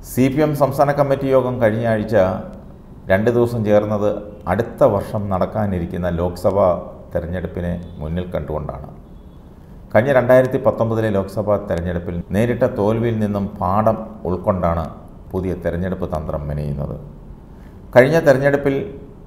C P M സംസ്ഥാന committee യോഗം കഴിഞ്ഞ ആഴ്ച രണ്ട് ദിവസം ചേർന്നത് അടുത്ത വർഷം നടക്കാനിരിക്കുന്ന ലോക്സഭാ തെരഞ്ഞെടുപ്പിനെ മുന്നിൽ കണ്ടുകൊണ്ടാണ് കഴിഞ്ഞ രണ്ടായിരത്തി പത്തൊമ്പതിലെ ലോക്സഭാ തെരഞ്ഞെടുപ്പിൽ നേരിട്ട തോൽവിയിൽ നിന്നും പാഠം ഉൾക്കൊണ്ടാണ് പുതിയ തെരഞ്ഞെടുപ്പ് തന്ത്രം മെനയുന്നത് കഴിഞ്ഞ തെരഞ്ഞെടുപ്പിൽ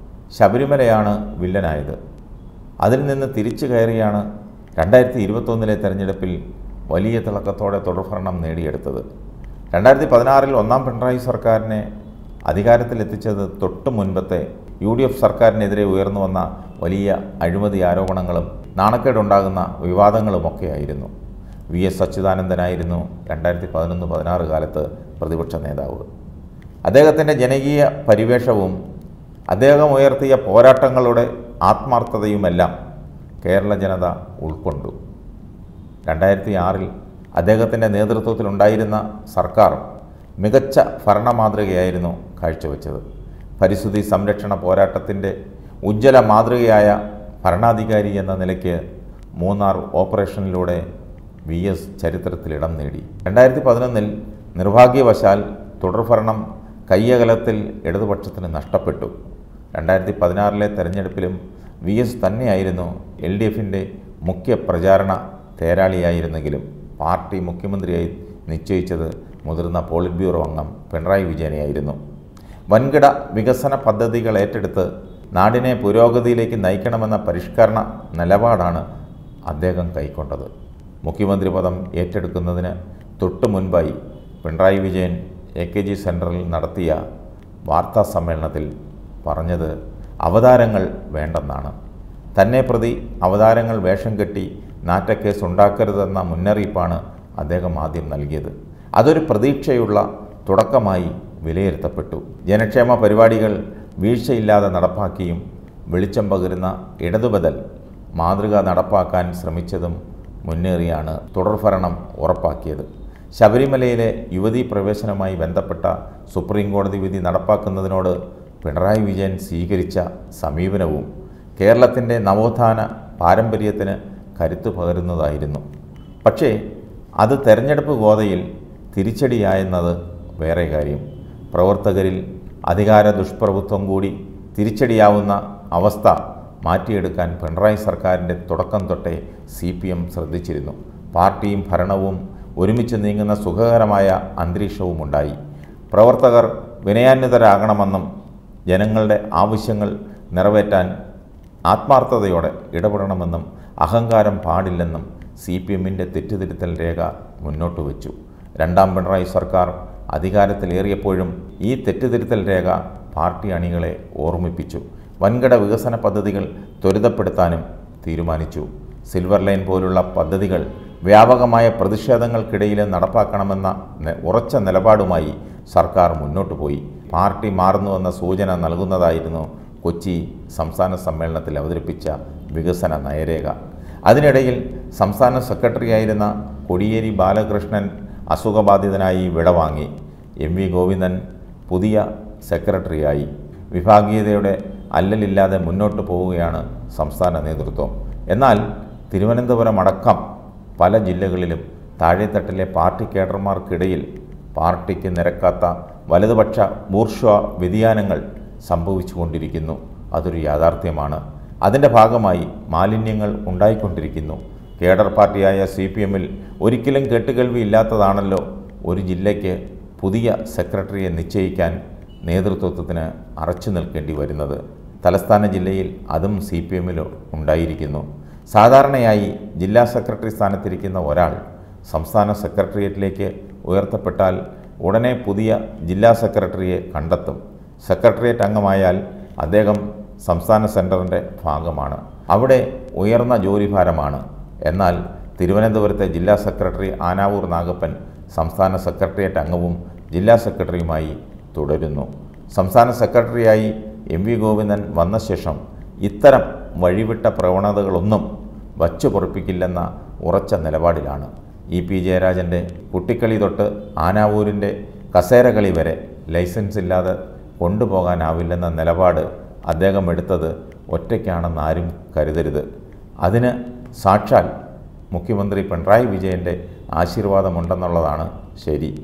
ശബരിമലയാണ് വില്ലനായത് അതിൽ നിന്ന് തിരിച്ചു കയറിയാണ് രണ്ടായിരത്തി ഇരുപത്തൊന്നിലെ തെരഞ്ഞെടുപ്പിൽ വലിയ തിളക്കത്തോടെ തുടർഭരണം നേടിയെടുത്തത് രണ്ടായിരത്തി പതിനാറിൽ ഒന്നാം പിണറായി സർക്കാരിനെ അധികാരത്തിലെത്തിച്ചത് തൊട്ടു മുൻപത്തെ യു ഡി എഫ് സർക്കാരിനെതിരെ ഉയർന്നു വന്ന വലിയ അഴിമതി ആരോപണങ്ങളും നാണക്കേടുണ്ടാകുന്ന വിവാദങ്ങളുമൊക്കെയായിരുന്നു വി എസ് അച്യുതാനന്ദനായിരുന്നു രണ്ടായിരത്തി പതിനൊന്ന് പതിനാറ് കാലത്ത് പ്രതിപക്ഷ നേതാവ് അദ്ദേഹത്തിൻ്റെ ജനകീയ പരിവേഷവും അദ്ദേഹം ഉയർത്തിയ പോരാട്ടങ്ങളുടെ ആത്മാർത്ഥതയുമെല്ലാം കേരള ജനത ഉൾക്കൊണ്ടു രണ്ടായിരത്തി ആറിൽ അദ്ദേഹത്തിൻ്റെ നേതൃത്വത്തിലുണ്ടായിരുന്ന സർക്കാർ മികച്ച ഭരണമാതൃകയായിരുന്നു കാഴ്ചവെച്ചത് പരിസ്ഥിതി സംരക്ഷണ പോരാട്ടത്തിൻ്റെ ഉജ്ജ്വല മാതൃകയായ ഭരണാധികാരി എന്ന നിലയ്ക്ക് മൂന്നാർ ഓപ്പറേഷനിലൂടെ വി എസ് ചരിത്രത്തിൽ ഇടം നേടി രണ്ടായിരത്തി പതിനൊന്നിൽ നിർഭാഗ്യവശാൽ തുടർഭരണം കയ്യകലത്തിൽ ഇടതുപക്ഷത്തിന് നഷ്ടപ്പെട്ടു രണ്ടായിരത്തി പതിനാറിലെ തെരഞ്ഞെടുപ്പിലും വി എസ് തന്നെയായിരുന്നു എൽ ഡി എഫിൻ്റെ മുഖ്യ പ്രചാരണ തേരാളിയായിരുന്നെങ്കിലും പാർട്ടി മുഖ്യമന്ത്രിയായി നിശ്ചയിച്ചത് മുതിർന്ന പോളിറ്റ് ബ്യൂറോ അംഗം പിണറായി വിജയനെയായിരുന്നു വൻകിട വികസന പദ്ധതികൾ ഏറ്റെടുത്ത് നാടിനെ പുരോഗതിയിലേക്ക് നയിക്കണമെന്ന പരിഷ്കരണ നിലപാടാണ് അദ്ദേഹം കൈക്കൊണ്ടത് മുഖ്യമന്ത്രി പദം ഏറ്റെടുക്കുന്നതിന് തൊട്ടു മുൻപായി Pinarayi Vijayan A K G സെൻറ്ററിൽ നടത്തിയ വാർത്താ സമ്മേളനത്തിൽ പറഞ്ഞത് അവതാരങ്ങൾ വേണ്ടെന്നാണ് തന്നെ പ്രതി അവതാരങ്ങൾ വേഷം കെട്ടി നാറ്റക്കേസ് ഉണ്ടാക്കരുതെന്ന മുന്നറിയിപ്പാണ് അദ്ദേഹം ആദ്യം നൽകിയത് അതൊരു പ്രതീക്ഷയുള്ള തുടക്കമായി വിലയിരുത്തപ്പെട്ടു ജനക്ഷേമ പരിപാടികൾ വീഴ്ചയില്ലാതെ നടപ്പാക്കിയും വെളിച്ചം പകരുന്ന ഇടതുബദൽ മാതൃക നടപ്പാക്കാൻ ശ്രമിച്ചതും മുന്നേറിയാണ് തുടർഭരണം ഉറപ്പാക്കിയത് ശബരിമലയിലെ യുവതീ പ്രവേശനവുമായി ബന്ധപ്പെട്ട സുപ്രീം കോടതി വിധി നടപ്പാക്കുന്നതിനോട് പിണറായി വിജയൻ സ്വീകരിച്ച സമീപനവും കേരളത്തിൻ്റെ നവോത്ഥാന പാരമ്പര്യത്തിന് കരുത്തു പകരുന്നതായിരുന്നു പക്ഷേ അത് തെരഞ്ഞെടുപ്പ് ഗോതയിൽ തിരിച്ചടിയായെന്നത് വേറെ കാര്യം പ്രവർത്തകരിൽ അധികാര ദുഷ്പ്രഭുത്വം കൂടി തിരിച്ചടിയാവുന്ന അവസ്ഥ മാറ്റിയെടുക്കാൻ പിണറായി സർക്കാരിൻ്റെ തുടക്കം തൊട്ടേ സി പി എം ശ്രദ്ധിച്ചിരുന്നു പാർട്ടിയും ഭരണവും ഒരുമിച്ച് നീങ്ങുന്ന സുഖകരമായ അന്തരീക്ഷവും ഉണ്ടായി പ്രവർത്തകർ വിനയാന്വിതരാകണമെന്നും ജനങ്ങളുടെ ആവശ്യങ്ങൾ നിറവേറ്റാൻ ആത്മാർത്ഥതയോടെ ഇടപെടണമെന്നും അഹങ്കാരം പാടില്ലെന്നും സി പി എമ്മിൻ്റെ തെറ്റുതിരുത്തൽ രേഖ മുന്നോട്ട് വച്ചു രണ്ടാം പിണറായി സർക്കാർ അധികാരത്തിലേറിയപ്പോഴും ഈ തെറ്റുതിരുത്തൽ രേഖ പാർട്ടി അണികളെ ഓർമ്മിപ്പിച്ചു വൻകിട വികസന പദ്ധതികൾ ത്വരിതപ്പെടുത്താനും തീരുമാനിച്ചു സിൽവർ ലൈൻ പോലുള്ള പദ്ധതികൾ വ്യാപകമായ പ്രതിഷേധങ്ങൾക്കിടയിൽ നടപ്പാക്കണമെന്ന നെ- ഉറച്ച നിലപാടുമായി സർക്കാർ മുന്നോട്ട് പോയി പാർട്ടി മാറുന്നുവെന്ന സൂചന നൽകുന്നതായിരുന്നു കൊച്ചി സംസ്ഥാന സമ്മേളനത്തിൽ അവതരിപ്പിച്ച വികസന നയരേഖ അതിനിടയിൽ സംസ്ഥാന സെക്രട്ടറിയായിരുന്ന കോടിയേരി ബാലകൃഷ്ണൻ അസുഖബാധിതനായി വിടവാങ്ങി എം വി ഗോവിന്ദൻ പുതിയ സെക്രട്ടറിയായി വിഭാഗീയതയുടെ അല്ലലില്ലാതെ മുന്നോട്ട് പോവുകയാണ് സംസ്ഥാന നേതൃത്വം എന്നാൽ തിരുവനന്തപുരം അടക്കം പല ജില്ലകളിലും താഴെത്തട്ടിലെ പാർട്ടി കേഡർമാർക്കിടയിൽ പാർട്ടിക്ക് നിരക്കാത്ത വലതുപക്ഷ ബൂർഷ്വ വ്യതിയാനങ്ങൾ സംഭവിച്ചുകൊണ്ടിരിക്കുന്നു അതൊരു യാഥാർത്ഥ്യമാണ് അതിൻ്റെ ഭാഗമായി മാലിന്യങ്ങൾ ഉണ്ടായിക്കൊണ്ടിരിക്കുന്നു കേഡർ പാർട്ടിയായ സി പി എമ്മിൽ ഒരിക്കലും കേട്ടുകേൾവി ഇല്ലാത്തതാണല്ലോ ഒരു ജില്ലയ്ക്ക് പുതിയ സെക്രട്ടറിയെ നിശ്ചയിക്കാൻ നേതൃത്വത്തിന് അറച്ചു നിൽക്കേണ്ടി വരുന്നത് തലസ്ഥാന ജില്ലയിൽ അതും സി പി എമ്മിൽ ഉണ്ടായിരിക്കുന്നു സാധാരണയായി ജില്ലാ സെക്രട്ടറി സ്ഥാനത്തിരിക്കുന്ന ഒരാൾ സംസ്ഥാന സെക്രട്ടേറിയറ്റിലേക്ക് ഉയർത്തപ്പെട്ടാൽ ഉടനെ പുതിയ ജില്ലാ സെക്രട്ടറിയെ കണ്ടെത്തും സെക്രട്ടേറിയറ്റ് അംഗമായാൽ അദ്ദേഹം സംസ്ഥാന സെൻറ്ററിൻ്റെ ഭാഗമാണ് അവിടെ ഉയർന്ന ജോലിഭാരമാണ് എന്നാൽ തിരുവനന്തപുരത്തെ ജില്ലാ സെക്രട്ടറി ആനാവൂർ നാഗപ്പൻ സംസ്ഥാന സെക്രട്ടേറിയറ്റ് അംഗവും ജില്ലാ സെക്രട്ടറിയുമായി തുടരുന്നു സംസ്ഥാന സെക്രട്ടറിയായി എം വി ഗോവിന്ദൻ വന്ന ശേഷം ഇത്തരം വഴിവിട്ട പ്രവണതകളൊന്നും വച്ചു പൊറപ്പിക്കില്ലെന്ന ഉറച്ച നിലപാടിലാണ് ഇ പി ജയരാജൻ്റെ കുട്ടിക്കളി തൊട്ട് ആനാവൂരിൻ്റെ കസേരകളി വരെ ലൈസൻസ് ഇല്ലാതെ കൊണ്ടുപോകാനാവില്ലെന്ന നിലപാട് അദ്ദേഹം എടുത്തത് ഒറ്റയ്ക്കാണെന്ന് ആരും കരുതരുത് അതിന് സാക്ഷാൽ മുഖ്യമന്ത്രി പിണറായി വിജയൻ്റെ ആശീർവാദമുണ്ടെന്നുള്ളതാണ് ശരി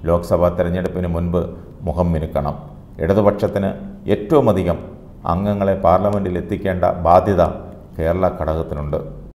ലോക്സഭാ തെരഞ്ഞെടുപ്പിന് മുൻപ് മുഖം മിനുക്കണം ഇടതുപക്ഷത്തിന് ഏറ്റവും അധികം അംഗങ്ങളെ പാർലമെൻറ്റിൽ എത്തിക്കേണ്ട ബാധ്യത കേരള ഘടകത്തിനുണ്ട്